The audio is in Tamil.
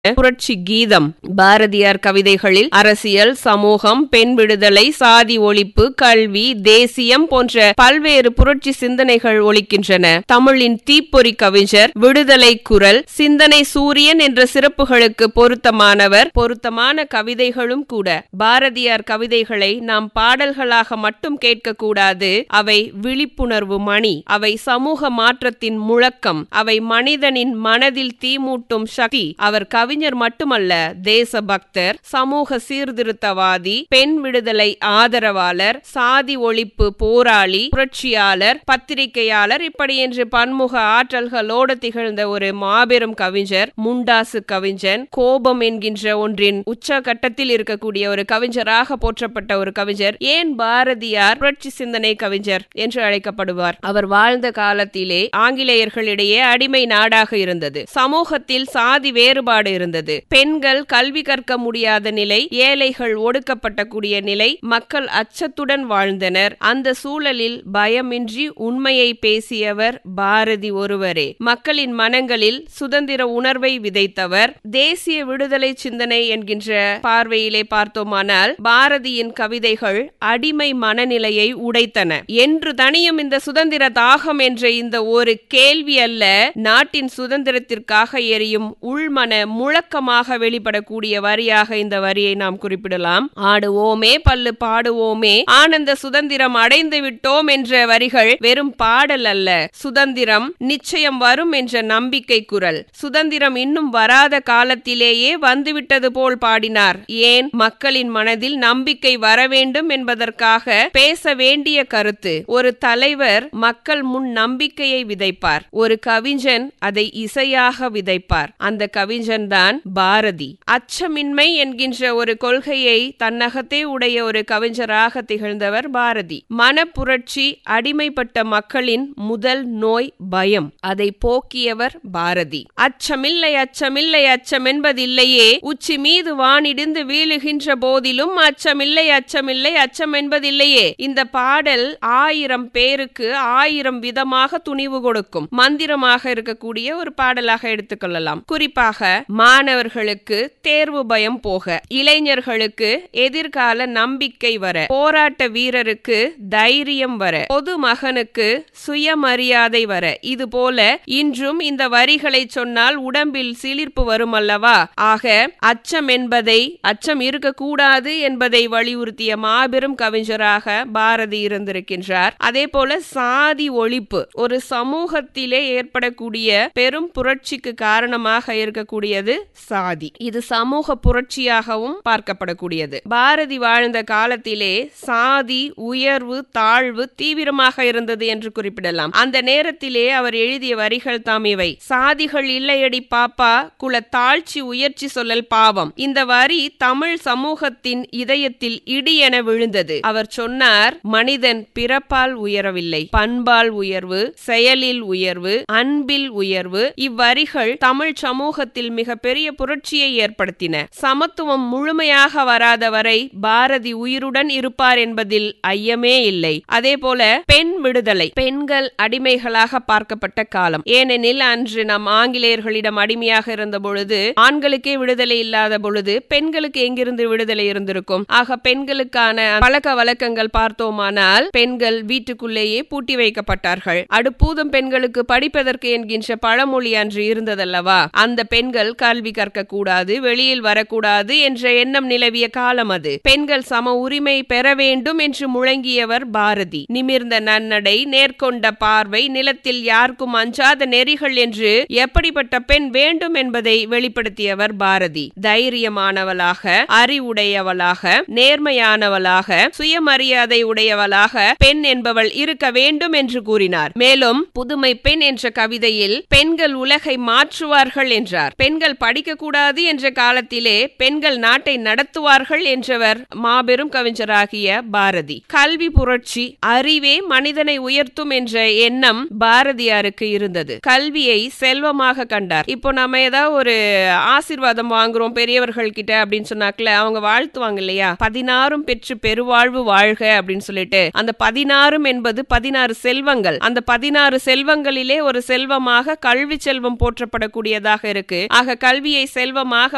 புரட்சி கீதம் பாரதியார் கவிதைகளில் அரசியல் சமூகம் பெண் விடுதலை சாதி ஒழிப்பு கல்வி தேசியம் போன்ற பல்வேறு புரட்சி சிந்தனைகள் ஒலிக்கின்றன தமிழின் தீப்பொறி கவிஞர் விடுதலை குரல் சிந்தனை சூரியன் என்ற சிறப்புகளுக்கு பொருத்தமானவர் பொருத்தமான கவிதைகளும் கூட பாரதியார் கவிதைகளை நாம் பாடல்களாக மட்டும் கேட்கக்கூடாது அவை விழிப்புணர்வு மணி அவை சமூக மாற்றத்தின் முழக்கம் அவை மனிதனின் மனதில் தீமூட்டும் சக்தி அவர் கவிஞர் மட்டுமல்ல தேசபக்தர் சமூக சீர்திருத்தவாதி பெண் விடுதலை ஆதரவாளர் சாதி ஒழிப்பு போராளி புரட்சியாளர் பத்திரிகையாளர் இப்படி என்று பன்முக ஆற்றல்களோடு திகழ்ந்த ஒரு மாபெரும் கவிஞர் முண்டாசு கவிஞன் கோபம் என்கின்ற ஒன்றின் உச்சகட்டத்தில் இருக்கக்கூடிய ஒரு கவிஞராக போற்றப்பட்ட ஒரு கவிஞர் ஏன் பாரதியார் புரட்சி சிந்தனை கவிஞர் என்று அழைக்கப்படுவார் அவர் வாழ்ந்த காலத்திலே ஆங்கிலேயர்களிடையே அடிமை நாடாக இருந்தது சமூகத்தில் சாதி வேறுபாடு இருந்தது பெண்கள் கல்வி கற்க முடியாத நிலை ஏழைகள் ஒடுக்கப்பட்ட கூடிய நிலை மக்கள் அச்சத்துடன் வாழ்ந்தனர் அந்த சூழலில் பயமின்றி உண்மையை பேசியவர் பாரதி ஒருவரே மக்களின் மனங்களில் சுதந்திர உணர்வை விதைத்தவர் தேசிய விடுதலை சிந்தனை என்கின்ற பார்வையிலே பார்த்தோமானால் பாரதியின் கவிதைகள் அடிமை மனநிலையை உடைத்தன என்று தனியும் இந்த சுதந்திர தாகம் என்ற இந்த ஒரு கேள்வி அல்ல நாட்டின் சுதந்திரத்திற்காக எரியும் உள்மன முழக்கமாக வெளிப்படக்கூடிய வரியாக இந்த வரியை நாம் குறிப்பிடலாம் ஆடுவோமே பல்லு பாடுவோமே ஆனந்த சுதந்திரம் அடைந்து விட்டோம் என்ற வரிகள் வெறும் பாடல் அல்ல சுதந்திரம் நிச்சயம் வரும் என்ற நம்பிக்கை குரல் சுதந்திரம் இன்னும் வராத காலத்திலேயே வந்துவிட்டது போல் பாடினார் ஏன் மக்களின் மனதில் நம்பிக்கை வர வேண்டும் என்பதற்காக பேச வேண்டிய கருத்து ஒரு தலைவர் மக்கள் முன் நம்பிக்கையை விதைப்பார் ஒரு கவிஞன் அதை இசையாக விதைப்பார் அந்த கவிஞன் தான் பாரதி அச்சமின்மை என்கின்ற ஒரு கொள்கையை தன்னகத்தே உடைய ஒரு கவிஞராக திகழ்ந்தவர் பாரதி மனப்புரட்சி அடிமைப்பட்ட மக்களின் முதல் நோய் பயம் அதை போக்கியவர் பாரதி அச்சமில்லை அச்சமில்லை அச்சம் என்பதில்லையே உச்சி மீது வானிடிந்து வீழுகின்ற போதிலும் அச்சமில்லை அச்சமில்லை அச்சம் என்பதில்லையே இந்த பாடல் ஆயிரம் பேருக்கு ஆயிரம் விதமாக துணிவு கொடுக்கும் மந்திரமாக இருக்கக்கூடிய ஒரு பாடலாக எடுத்துக்கொள்ளலாம் குறிப்பாக மாணவர்களுக்கு தேர்வு பயம் போக இளைஞர்களுக்கு எதிர்கால நம்பிக்கை வர போராட்ட வீரருக்கு தைரியம் வர பொது மகனுக்கு சுயமரியாதை வர இது போல இன்றும் இந்த வரிகளை சொன்னால் உடம்பில் சிலிர்ப்பு வரும் அல்லவா ஆக அச்சம் என்பதை அச்சம் இருக்கக்கூடாது என்பதை வலியுறுத்திய மாபெரும் கவிஞராக பாரதி இருந்திருக்கின்றார் அதே போல சாதி ஒழிப்பு ஒரு சமூகத்திலே ஏற்படக்கூடிய பெரும் புரட்சிக்கு காரணமாக இருக்கக்கூடியது சாதி இது சமூக புரட்சியாகவும் பார்க்கப்படக்கூடியது பாரதி வாழ்ந்த காலத்திலே சாதி உயர்வு தாழ்வு தீவிரமாக இருந்தது என்று குறிப்பிடலாம் அந்த நேரத்திலே அவர் எழுதிய வரிகள் தாம் இவை சாதிகள் இல்லையடி பாப்பா குல தாழ்ச்சி உயர்ச்சி சொல்லல் பாவம் இந்த வரி தமிழ் சமூகத்தின் இதயத்தில் இடி என விழுந்தது அவர் சொன்னார் மனிதன் பிறப்பால் உயரவில்லை பண்பால் உயர்வு செயலில் உயர்வு அன்பில் உயர்வு இவ்வரிகள் தமிழ் சமூகத்தில் மிக பெரிய புரட்சியை ஏற்படுத்தின சமத்துவம் முழுமையாக வராத வரை பாரதி உயிருடன் இருப்பார் என்பதில் ஐயமே இல்லை அதே போல பெண் விடுதலை பெண்கள் அடிமைகளாக பார்க்கப்பட்ட காலம் ஏனெனில் அன்று நாம் ஆங்கிலேயர்களிடம் அடிமையாக இருந்த பொழுது ஆண்களுக்கே விடுதலை இல்லாத பொழுது பெண்களுக்கு எங்கிருந்து விடுதலை இருந்திருக்கும் ஆக பெண்களுக்கான பழக்க வழக்கங்கள் பார்த்தோமானால் பெண்கள் வீட்டுக்குள்ளேயே பூட்டி வைக்கப்பட்டார்கள் அடுப்பூதும் பெண்களுக்கு படிப்பதற்கு என்கின்ற பழமொழி அன்று இருந்ததல்லவா அந்த பெண்கள் கல்வி கற்க கூடாது வெளியில் வரக்கூடாது என்ற எண்ணம் நிலவிய காலம் அது பெண்கள் சம உரிமை பெற வேண்டும் என்று முழங்கியவர் பாரதி நிமிர்ந்த நன்னடை நேர்கொண்ட பார்வை நிலத்தில் யாருக்கும் அஞ்சாத நெறிகள் என்று எப்படிப்பட்ட பெண் வேண்டும் என்பதை வெளிப்படுத்தியவர் பாரதி தைரியமானவளாக அறிவுடையவளாக நேர்மையானவளாக சுயமரியாதை உடையவளாக பெண் என்பவள் இருக்க வேண்டும் என்று கூறினார் மேலும் புதுமை பெண் என்ற கவிதையில் பெண்கள் உலகை மாற்றுவார்கள் என்றார் பெண்கள் படிக்க கூடாது என்ற காலத்திலே பெண்கள் நாட்டை நடத்துவார்கள் என்றவர் மாபெரும் கவிஞராகிய பாரதி கல்வி புரட்சி அறிவே மனிதனை உயர்த்தும் என்ற எண்ணம் பாரதியாருக்கு இருந்தது கல்வியை செல்வமாக கண்டார் இப்போ நம்ம ஏதாவது ஒரு ஆசீர்வாதம் வாங்குறோம் பெரியவர்கள் கிட்ட அப்படின்னு சொன்னாக்கல அவங்க வாழ்த்துவாங்க இல்லையா பதினாறும் பெற்று பெருவாழ்வு வாழ்க அப்படின்னு சொல்லிட்டு அந்த பதினாறும் என்பது பதினாறு செல்வங்கள் அந்த பதினாறு செல்வங்களிலே ஒரு செல்வமாக கல்வி செல்வம் போற்றப்படக்கூடியதாக இருக்கு ஆக கல்வியை செல்வமாக